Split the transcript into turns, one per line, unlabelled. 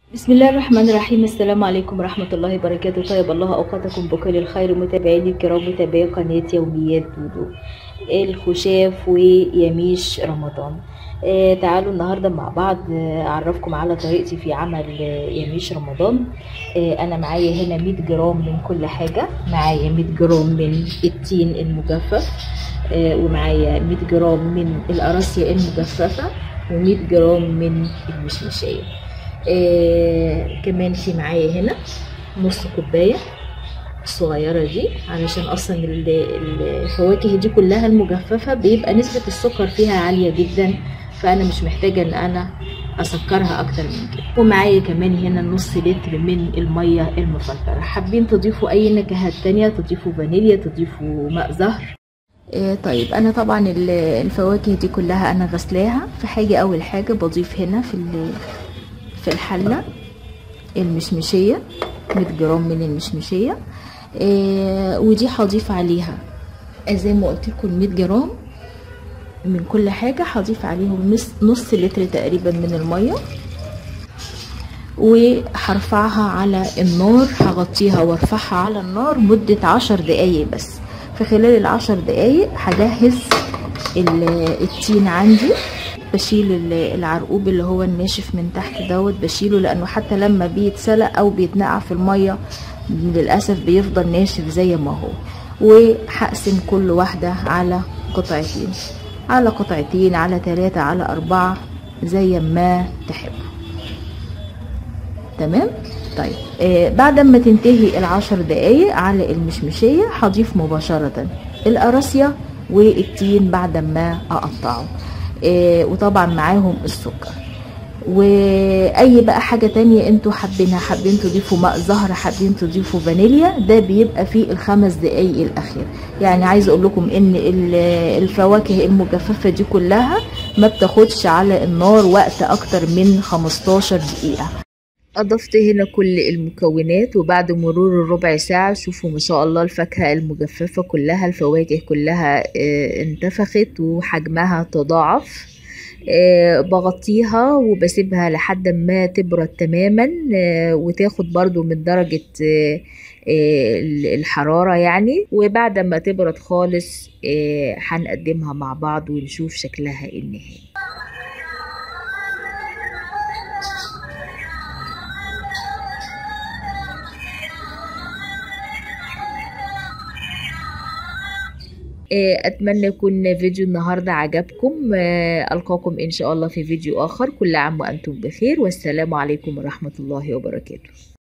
بسم الله الرحمن الرحيم السلام عليكم ورحمة الله وبركاته طيب الله أوقاتكم بكل الخير متابعيني الكرام متابعي قناة يوميات دودو الخشاف ويميش رمضان آه تعالوا النهاردة مع بعض آه أعرفكم على طريقتي في عمل آه يميش رمضان آه أنا معايا هنا 100 جرام من كل حاجة معايا 100 جرام من التين المجفف آه ومعايا 100 جرام من القراصية المجففة و100 جرام من المشمشية آه كمان في معايا هنا نص كوباية الصغيرة دي علشان أصلا ال- ال- الفواكه دي كلها المجففة بيبقى نسبة السكر فيها عالية جدا فأنا مش محتاجة إن أنا أسكرها أكتر من كده ومعايا كمان هنا نص لتر من المية المفلترة حابين تضيفوا أي نكهات تانية تضيفوا فانيليا تضيفوا ماء زهر آه، طيب انا طبعا ال- الفواكه دي كلها انا غسلاها فحاجة اول حاجة بضيف هنا في ال- في الحلة المشمشية 100 جرام من المشمشية آه ودي هضيف عليها زي ما قلت لكم 100 جرام من كل حاجة هضيف عليهم نص, نص لتر تقريبا من المية وهرفعها على النار هغطيها وارفعها على النار مدة عشر دقايق بس في خلال العشر دقايق هجهز ال- التين عندي بشيل ال- العرقوب اللي هو الناشف من تحت دوت بشيله لانه حتى لما بيتسلق او بيتنقع في الميه للاسف بيفضل ناشف زي ما هو وهقسم كل واحده على قطعتين على قطعتين على ثلاثة على أربعة زي ما تحبوا تمام طيب آه بعد ما تنتهي العشر دقايق على المشمشية هضيف مباشرة القراصية والتين بعد ما أقطعه آه وطبعا معاهم السكر واي بقى حاجة تانية انتوا حابينها حابين تضيفوا ماء زهر حابين تضيفوا فانيليا ده بيبقى في الخمس دقايق الاخير يعني عايزه اقول لكم ان ال- الفواكه المجففة دي كلها ما بتاخدش على النار وقت اكتر من 15 دقيقة اضفت هنا كل المكونات وبعد مرور الربع ساعة شوفوا ما شاء الله الفاكهة المجففة كلها الفواكه كلها آه، انتفخت وحجمها تضاعف آه، بغطيها وبسيبها لحد ما تبرد تماما آه، وتاخد برضو من درجة آه، آه، الحرارة يعني وبعد ما تبرد خالص آه، هنقدمها مع بعض ونشوف شكلها النهائي آه، اتمنى يكون فيديو النهارده عجبكم آه، القاكم ان شاء الله في فيديو اخر كل عام وانتم بخير والسلام عليكم ورحمه الله وبركاته